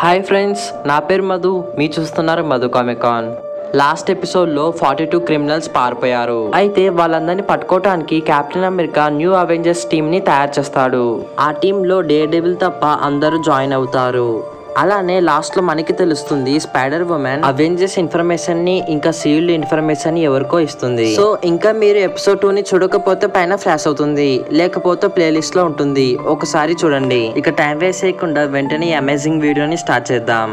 Hi friends నా పేరు మధు మీ చూస్తున్నారు మధు కామికాన్ లాస్ట్ ఎపిసోడ్లో ఫార్టీ టూ క్రిమినల్స్ పారిపోయారు అయితే వాళ్ళందరినీ పట్టుకోవటానికి captain America new Avengers team ని తయారు చేస్తాడు ఆ టీంలో డే డెవిల్ తప్ప అందరూ జాయిన్ అవుతారు అలానే లాస్ట్ లో మనకి తెలుస్తుంది స్పైడర్ ఉమెన్ అవెంజర్స్ ఇన్ఫర్మేషన్ ని ఇంకా సీల్డ్ ఇన్ఫర్మేషన్ ని ఎవరికో ఇస్తుంది సో ఇంకా మీరు ఎపిసోడ్ టూ ని చూడకపోతే పైన ఫ్లాష్ అవుతుంది లేకపోతే ప్లేలిస్ట్ లో ఉంటుంది ఒకసారి చూడండి ఇక టైం వేస్ట్ చేయకుండా వెంటనే అమేజింగ్ వీడియోని స్టార్ట్ చేద్దాం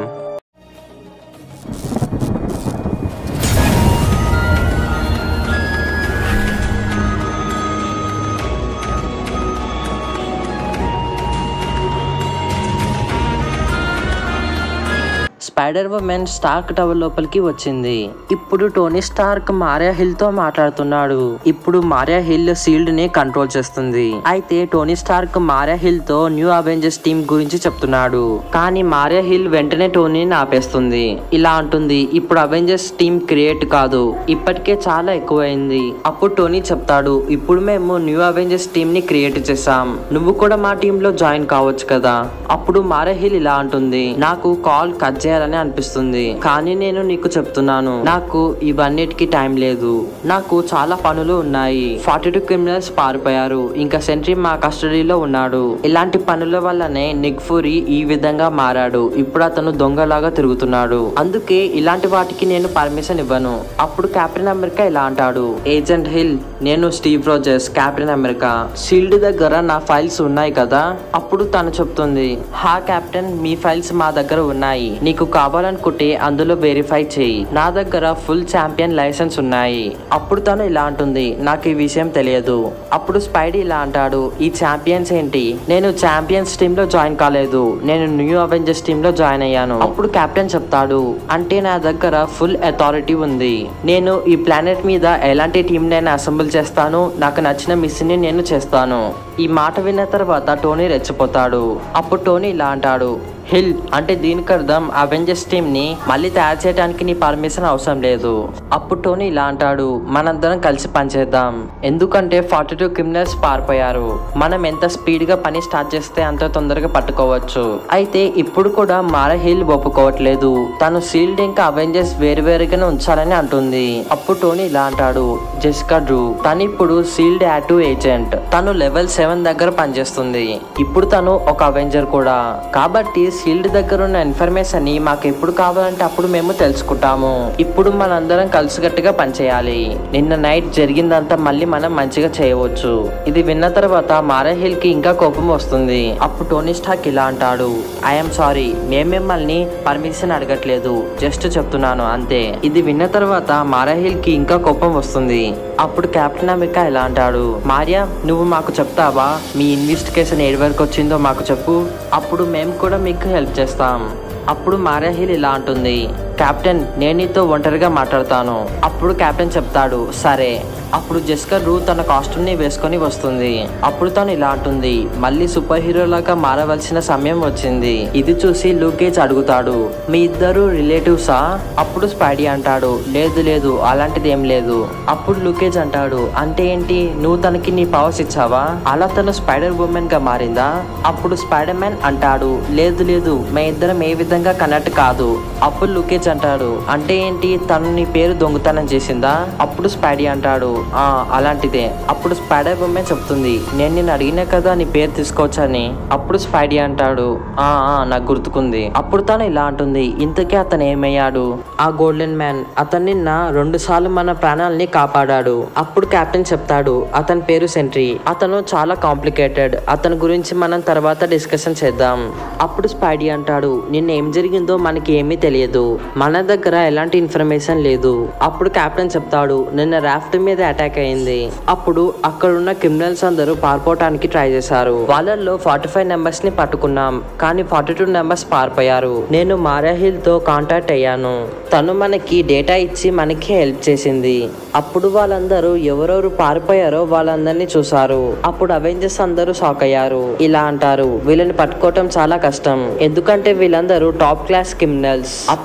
స్పైడర్ ఉమెన్ స్టార్క్ టవర్ లోపలికి వచ్చింది ఇప్పుడు టోనీ స్టార్క్ మారియా హిల్ తో మాట్లాడుతున్నాడు ఇప్పుడు మారియా హిల్ సీల్డ్ ని కంట్రోల్ చేస్తుంది అయితే టోనీ స్టార్క్ మారియా హిల్ తో న్యూ అవెంజర్స్ టీమ్ గురించి చెప్తున్నాడు కానీ మారియా హిల్ వెంటనే టోనీని ఆపేస్తుంది ఇలా అంటుంది ఇప్పుడు అవెంజర్స్ టీమ్ క్రియేట్ కాదు ఇప్పటికే చాలా ఎక్కువైంది అప్పుడు టోనీ చెప్తాడు ఇప్పుడు మేము న్యూ అవెంజర్స్ టీమ్ ని క్రియేట్ చేసాం నువ్వు కూడా మా టీమ్ లో జాయిన్ కావచ్చు కదా అప్పుడు మారియా హిల్ ఇలా అంటుంది నాకు కాల్ కట్ చేయాలని అనిపిస్తుంది కానీ నేను నీకు చెప్తున్నాను నాకు ఇవన్నిటికి టైం లేదు నాకు చాలా పనులు ఉన్నాయి ఫార్టీ టూ క్రిమినల్స్ పారిపోయారు ఇంకా సెంట్రీ మా కస్టడీలో ఉన్నాడు ఇలాంటి పనుల వల్లనే నిక్ ఫూరీ ఈ విధంగా మారాడు ఇప్పుడు అతను దొంగలాగా తిరుగుతున్నాడు అందుకే ఇలాంటి వాటికి నేను పర్మిషన్ ఇవ్వను అప్పుడు కెప్టెన్ అమెరికా ఇలా అంటాడు ఏజెంట్ హిల్ నేను Steve Rogers captain America Shield దగ్గర నా ఫైల్స్ ఉన్నాయి కదా అప్పుడు తను చెప్తుంది హా కెప్టెన్ మీ ఫైల్స్ మా దగ్గర ఉన్నాయి నీకు కావాలనుకుంటే అందులో వెరిఫై చేయి నా దగ్గర ఫుల్ ఛాంపియన్ లైసెన్స్ ఉన్నాయి అప్పుడు తను ఇలా అంటుంది నాకు ఈ విషయం తెలియదు అప్పుడు స్పైడీ ఇలా అంటాడు ఈ ఛాంపియన్స్ ఏంటి నేను ఛాంపియన్స్ టీమ్ లో జాయిన్ కాలేదు నేను న్యూ అవెంజర్స్ టీమ్ లో జాయిన్ అయ్యాను అప్పుడు కెప్టెన్ చెప్తాడు అంటే నా దగ్గర ఫుల్ అథారిటీ ఉంది నేను ఈ ప్లానెట్ మీద ఎలాంటి టీం నేను అసెంబుల్ చేస్తాను నాకు నచ్చిన మిషన్ ని నేను చేస్తాను ఈ మాట విన్న తర్వాత టోనీ రెచ్చిపోతాడు అప్పుడు టోనీ ఇలా అంటాడు హిల్ అంటే దీనికి అర్థం అవెంజర్స్ టీమ్ ని మళ్ళీ తయారు చేయడానికి నీ పర్మిషన్ అవసరం లేదు అప్పుడు టోనీ ఇలా అంటాడు మనందరం కలిసి పనిచేద్దాం ఎందుకంటే ఫార్టీ టూ క్రిమినల్స్ పారిపోయారు మనం ఎంత స్పీడ్ గా పని స్టార్ట్ చేస్తే అంత తొందరగా పట్టుకోవచ్చు అయితే ఇప్పుడు కూడా మార హిల్ ఒప్పుకోవట్లేదు తను సీల్డ్ ఇంకా అవెంజర్స్ వేరువేరుగానే ఉంచాలని అంటుంది అప్పుడు టోనీ ఇలా అంటాడు జెస్కా డ్రూ తను ఇప్పుడు సీల్డ్ యాటూ ఏజెంట్ తను లెవెల్ సెవెన్ దగ్గర పనిచేస్తుంది ఇప్పుడు తను ఒక అవెంజర్ కూడా కాబట్టి సీల్డ్ దగ్గర ఉన్న ఇన్ఫర్మేషన్ ని మాకు ఎప్పుడు కావాలంటే అప్పుడు మేము తెలుసుకుంటాము ఇప్పుడు మనందరం కలిసికట్టుగా పనిచేయాలి నిన్న నైట్ జరిగిందంతా మళ్ళీ మనం మంచిగా చేయవచ్చు ఇది విన్న తర్వాత మారహిల్ కి ఇంకా కోపం వస్తుంది అప్పుడు టోనీ స్టాక్ ఇలా అంటాడు ఐఎమ్ సారీ మేము మిమ్మల్ని పర్మిషన్ అడగట్లేదు జస్ట్ చెప్తున్నాను అంతే ఇది విన్న తర్వాత మారహిల్ కి ఇంకా కోపం వస్తుంది అప్పుడు కెప్టెన్ అమెరికా ఇలా అంటాడు మారియా నువ్వు మాకు చెప్తావా మీ ఇన్వెస్టిగేషన్ ఏడు వరకు వచ్చిందో మాకు చెప్పు అప్పుడు మేము కూడా మీకు హెల్ప్ చేస్తాం అప్పుడు మారాహిల్ ఇలా అంటుంది కెప్టెన్ నేను నీతో ఒంటరిగా మాట్లాడతాను అప్పుడు కెప్టెన్ చెప్తాడు సరే అప్పుడు జెస్కర్ రూ తన కాస్ట్యూమ్ ని వేసుకొని వస్తుంది అప్పుడు తను ఇలా అంటుంది మళ్ళీ సూపర్ హీరో లాగా మారవలసిన సమయం వచ్చింది ఇది చూసి లూకేజ్ అడుగుతాడు మీ ఇద్దరు రిలేటివ్సా అప్పుడు స్పైడీ అంటాడు లేదు లేదు అలాంటిది ఏం లేదు అప్పుడు లూకేజ్ అంటాడు అంటే ఏంటి నువ్వు తనకి నీ పవర్స్ ఇచ్చావా అలా తను స్పైడర్ ఉమెన్ గా మారిందా అప్పుడు స్పైడర్ మ్యాన్ అంటాడు లేదు లేదు మే ఇద్దరం ఏ విధంగా కనెక్ట్ కాదు అప్పుడు లూకేజ్ అంటాడు అంటే ఏంటి తను నీ పేరు దొంగతనం చేసిందా అప్పుడు స్పైడీ అంటాడు ఆ అలాంటిదే అప్పుడు స్పైడర్ ఉమెన్ చెప్తుంది నేను నిన్ను అడిగినా కదా నీ పేరు తీసుకోవచ్చని అప్పుడు స్పైడీ అంటాడు ఆ ఆ, నాకు గుర్తుకుంది అప్పుడు తను ఇలా అంటుంది ఇంతకీ అతను ఏమయ్యాడు ఆ గోల్డెన్ మ్యాన్ అతను నిన్న రెండు సార్లు మన ప్రాణాలని కాపాడాడు అప్పుడు కెప్టెన్ చెప్తాడు అతని పేరు సెంట్రీ అతను చాలా కాంప్లికేటెడ్ అతని గురించి మనం తర్వాత డిస్కషన్ చేద్దాం అప్పుడు స్పైడీ అంటాడు నిన్న ఏం జరిగిందో మనకి ఏమీ తెలియదు మన దగ్గర ఎలాంటి ఇన్ఫర్మేషన్ లేదు అప్పుడు కెప్టెన్ చెప్తాడు నిన్న రాఫ్ట్ మీద అటాక్ అయింది అప్పుడు అక్కడ ఉన్న క్రిమినల్స్ అందరూ పారిపోవటానికి ట్రై చేశారు వాళ్ళల్లో ఫార్టీ ఫైవ్ నెంబర్స్ ని పట్టుకున్నాం కానీ ఫార్టీ టూ నెంబర్స్ పారిపోయారు నేను మారాహిల్ తో కాంటాక్ట్ అయ్యాను తను మనకి డేటా ఇచ్చి మనకి హెల్ప్ చేసింది అప్పుడు వాళ్ళందరూ ఎవరెవరు పారిపోయారో వాళ్ళందరినీ చూసారు అప్పుడు అవెంజర్స్ అందరూ షాక్ అయ్యారు ఇలా అంటారు వీళ్ళని పట్టుకోవటం చాలా కష్టం ఎందుకంటే వీళ్ళందరూ టాప్ క్లాస్ క్రిమినల్స్ అప్పుడు ఆరే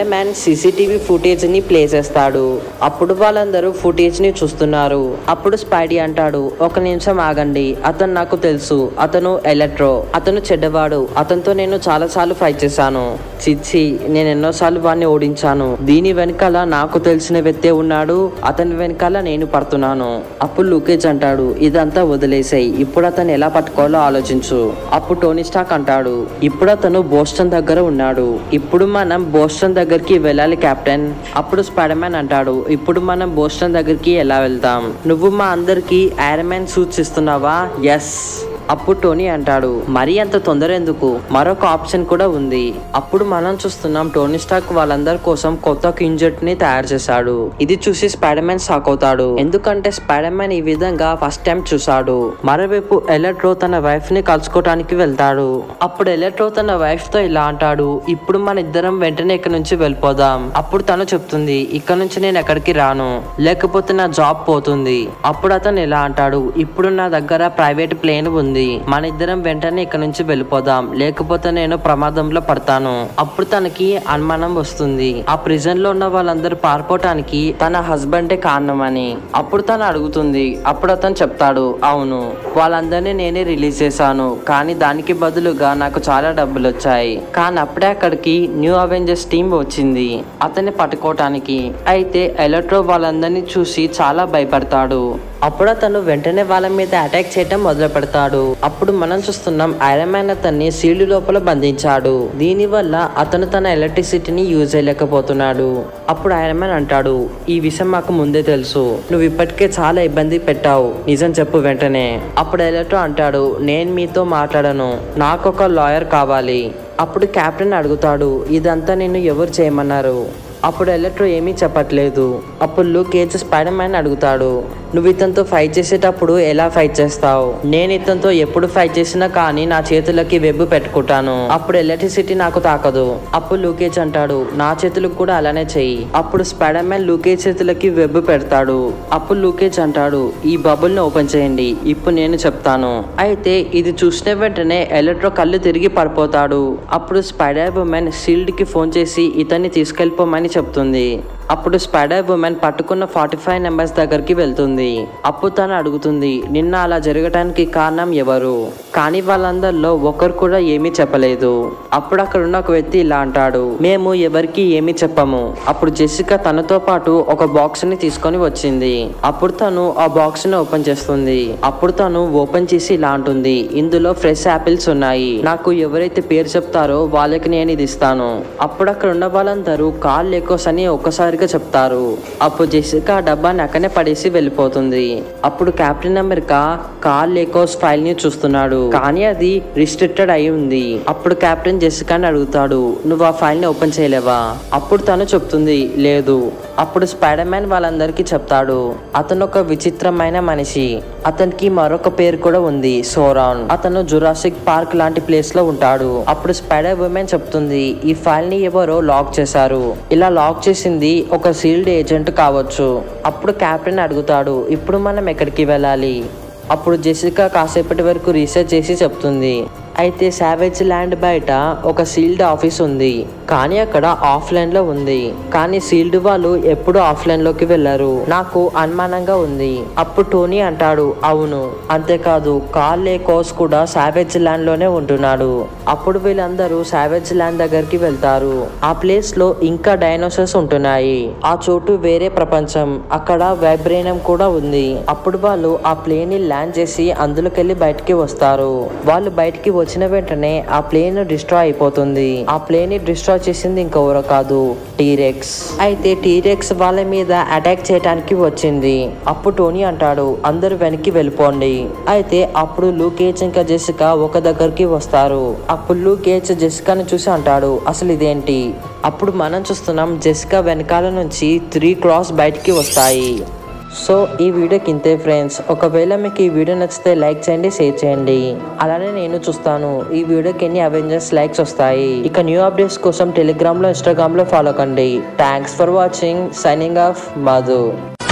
మ్యాన్ సీసీటీవీ ఫుటేజ్ ని ప్లే చేస్తాడు అప్పుడు వాళ్ళందరూ ఫుటేజ్ ని చూస్తున్నారు అప్పుడు స్పైడీ అంటాడు ఒక నిమిషం ఆగండి అతను నాకు తెలుసు అతను ఎలక్ట్రో అతను చెడ్డవాడు అతనితో నేను చాలా సార్లు ఫైట్ చేశాను చిచ్చి నేను ఎన్నోసార్లు వాడిని ఓడించాను దీని వెనకాల నాకు తెలిసిన వ్యక్తే ఉన్నాడు అతని వెనకాల నేను పడుతున్నాను అప్పుడు లూకేజ్ అంటాడు ఇదంతా వదిలేసాయి ఇప్పుడు అతను ఎలా పట్టుకోవాలో ఆలోచించు అప్పుడు టోనీ స్టాక్ అంటాడు ఇప్పుడు అతను బోస్టన్ దగ్గర ఉన్నాడు ఇప్పుడు మనం బోస్టన్ దగ్గరికి వెళ్ళాలి కెప్టెన్ అప్పుడు స్పైడర్ మ్యాన్ అంటాడు ఇప్పుడు మనం బోస్టన్ దగ్గరికి ఎలా వెళ్తాం నువ్వు మా అందరికి ఐరన్ మ్యాన్ సూట్స్ ఇస్తున్నావా ఎస్ అప్పుడు టోనీ అంటాడు మరీ అంత తొందర ఎందుకు మరొక ఆప్షన్ కూడా ఉంది అప్పుడు మనం చూస్తున్నాం టోనీ స్టాక్ వాళ్ళందరి కోసం కొత్త కింజెట్ ని తయారు చేశాడు ఇది చూసి స్పైడర్ మ్యాన్ షాక్ అవుతాడు ఎందుకంటే స్పైడర్ మ్యాన్ ఈ విధంగా ఫస్ట్ టైం చూశాడు మరోవైపు ఎలక్ట్రో తన వైఫ్ ని కలుసుకోవడానికి వెళ్తాడు అప్పుడు ఎలక్ట్రో తన వైఫ్ తో ఇలా అంటాడు ఇప్పుడు మన ఇద్దరం వెంటనే ఇక్కడ నుంచి వెళ్ళిపోదాం అప్పుడు తను చెప్తుంది ఇక్కడ నుంచి నేను ఎక్కడికి రాను లేకపోతే నా జాబ్ పోతుంది అప్పుడు అతను ఇలా అంటాడు ఇప్పుడు నా దగ్గర ప్రైవేట్ ప్లేన్ ఉంది మన ఇద్దరం వెంటనే ఇక్కడ నుంచి వెళ్ళిపోదాం లేకపోతే నేను ప్రమాదంలో పడతాను అప్పుడు తనకి అనుమానం వస్తుంది ఆ ప్రిజన్ లో ఉన్న వాళ్ళందరూ పారిపోవటానికి తన హస్బెండే కారణమని అప్పుడు తను అడుగుతుంది అప్పుడు అతను చెప్తాడు అవును వాళ్ళందరినీ నేనే రిలీజ్ చేశాను కానీ దానికి బదులుగా నాకు చాలా డబ్బులు వచ్చాయి కానీ అప్పుడే అక్కడికి న్యూ అవెంజర్స్ టీం వచ్చింది అతన్ని పట్టుకోవటానికి అయితే ఎలక్ట్రో వాళ్ళందరినీ చూసి చాలా భయపడతాడు అప్పుడు అతను వెంటనే వాళ్ళ మీద అటాక్ చేయడం మొదలు పెడతాడు అప్పుడు మనం చూస్తున్నాం ఐరన్ మ్యాన్ అతన్ని సీల్డ్ లోపల బంధించాడు దీని వల్ల అతను తన ఎలక్ట్రిసిటీని యూజ్ చేయలేకపోతున్నాడు అప్పుడు ఐరన్ మ్యాన్ అంటాడు ఈ విషయం మాకు ముందే తెలుసు నువ్వు ఇప్పటికే చాలా ఇబ్బంది పెట్టావు నిజం చెప్పు వెంటనే అప్పుడు ఎలక్ట్రో అంటాడు నేను మీతో మాట్లాడను నాకు ఒక లాయర్ కావాలి అప్పుడు కెప్టెన్ అడుగుతాడు ఇదంతా నిన్ను ఎవరు చేయమన్నారు అప్పుడు ఎలక్ట్రో ఏమీ చెప్పట్లేదు అప్పుడు లూకేజ్ స్పైడర్ మ్యాన్ అడుగుతాడు నువ్వు ఇతనితో ఫైట్ చేసేటప్పుడు ఎలా ఫైట్ చేస్తావు నేను ఇతనితో ఎప్పుడు ఫైట్ చేసినా కానీ నా చేతులకి వెబ్ పెట్టుకుంటాను అప్పుడు ఎలక్ట్రిసిటీ నాకు తాకదు అప్పుడు లూకేజ్ అంటాడు నా చేతులకు కూడా అలానే చెయ్యి అప్పుడు స్పైడర్ మ్యాన్ లూకేజ్ చేతులకి వెబ్ పెడతాడు అప్పుడు లూకేజ్ అంటాడు ఈ బబుల్ ని ఓపెన్ చేయండి ఇప్పుడు నేను చెప్తాను అయితే ఇది చూసిన వెంటనే ఎలక్ట్రో కళ్ళు తిరిగి పడిపోతాడు అప్పుడు స్పైడర్ ఉమెన్ షీల్డ్ కి ఫోన్ చేసి ఇతన్ని తీసుకెళ్ళిపోమని చెప్తుంది అప్పుడు స్పైడర్ ఉమెన్ పట్టుకున్న ఫార్టీ ఫైవ్ నెంబర్స్ దగ్గరికి వెళ్తుంది అప్పుడు తను అడుగుతుంది నిన్న అలా జరగటానికి కారణం ఎవరు కానీ వాళ్ళందరిలో ఒకరు కూడా ఏమీ చెప్పలేదు అప్పుడు అక్కడ ఉన్న ఒక వ్యక్తి ఇలా అంటాడు మేము ఎవరికి ఏమీ చెప్పము అప్పుడు జెసికా తనతో పాటు ఒక బాక్స్ ని తీసుకొని వచ్చింది అప్పుడు తను ఆ బాక్స్ ని ఓపెన్ చేస్తుంది అప్పుడు తను ఓపెన్ చేసి ఇలా అంటుంది ఇందులో ఫ్రెష్ యాపిల్స్ ఉన్నాయి నాకు ఎవరైతే పేరు చెప్తారో వాళ్ళకి నేను ఇది ఇస్తాను అప్పుడు అక్కడ ఉన్న వాళ్ళందరూ కాల్ లేకోస్ అని ఒక్కసారిగా చెప్తారు అప్పుడు జెసికా ఆ డబ్బాని అక్కడనే పడేసి వెళ్ళిపోతుంది అప్పుడు కెప్టెన్ అమెరికా కాల్ లేకోస్ ఫైల్ ని చూస్తున్నాడు కానీ అది రిస్ట్రిక్టెడ్ అయి ఉంది అప్పుడు కెప్టెన్ జెసికాని అడుగుతాడు నువ్వు ఆ ఫైల్ ని ఓపెన్ చేయలేవా అప్పుడు తను చెప్తుంది లేదు అప్పుడు స్పైడర్ మ్యాన్ వాళ్ళందరికీ చెప్తాడు అతను ఒక విచిత్రమైన మనిషి అతనికి మరొక పేరు కూడా ఉంది సోరాన్ అతను జురాసిక్ పార్క్ లాంటి ప్లేస్ లో ఉంటాడు అప్పుడు స్పైడర్ ఉమెన్ చెప్తుంది ఈ ఫైల్ ని ఎవరో లాక్ చేశారు ఇలా లాక్ చేసింది ఒక సీల్డ్ ఏజెంట్ కావచ్చు అప్పుడు కెప్టెన్ అడుగుతాడు ఇప్పుడు మనం ఎక్కడికి వెళ్ళాలి అప్పుడు జెసికా కాసేపటి వరకు రీసెర్చ్ చేసి చెప్తుంది అయితే సావేజ్ ల్యాండ్ బయట ఒక సీల్డ్ ఆఫీస్ ఉంది కానీ అక్కడ ఆఫ్లైన్ లో ఉంది కానీ సీల్డ్ వాళ్ళు ఎప్పుడు ఆఫ్లైన్ లోకి వెళ్ళరు నాకు అనుమానంగా ఉంది అప్పుడు టోనీ అంటాడు అవును అంతేకాదు కాల్ కోస్ కూడా సావేజ్ ల్యాండ్ లోనే ఉంటున్నాడు అప్పుడు వీళ్ళందరూ సావేజ్ ల్యాండ్ దగ్గరికి వెళ్తారు ఆ ప్లేస్ లో ఇంకా డైనోసర్స్ ఉంటున్నాయి ఆ చోటు వేరే ప్రపంచం అక్కడ వైబ్రేనియం కూడా ఉంది అప్పుడు వాళ్ళు ఆ ప్లేన్ ని ల్యాండ్ చేసి అందులోకెళ్ళి బయటికి వస్తారు వాళ్ళు బయటికి వచ్చిన వెంటనే ఆ ప్లేన్ డిస్ట్రాయ్ అయిపోతుంది ఆ ప్లేన్ ని డిస్ట్రాయ్ చేసింది ఇంకెవరో కాదు టీరెక్స్ అయితే టీరెక్స్ వాళ్ళ మీద అటాక్ చేయడానికి వచ్చింది అప్పుడు టోనీ అంటాడు అందరూ వెనక్కి వెళ్ళిపోండి అయితే అప్పుడు లూకేజ్ ఇంకా జెసికా ఒక దగ్గరికి వస్తారు అప్పుడు లూకేజ్ జెసికాని చూసి అంటాడు అసలు ఇదేంటి అప్పుడు మనం చూస్తున్నాం జెసికా వెనకాల నుంచి త్రీ క్రాస్ బయటికి వస్తాయి సో ఈ వీడియోకి ఇంతే ఫ్రెండ్స్ ఒకవేళ మీకు ఈ వీడియో నచ్చితే లైక్ చేయండి షేర్ చేయండి అలానే నేను చూస్తాను ఈ వీడియోకి ఎన్ని అవెంజర్స్ లైక్స్ వస్తాయి ఇక న్యూ అప్డేట్స్ కోసం టెలిగ్రామ్ లో ఇన్స్టాగ్రామ్ లో ఫాలో కండి thanks for watching signing off Madhu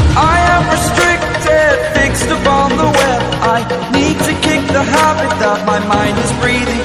I am restricted, fixed upon the web. I need to kick the habit that my mind is breathing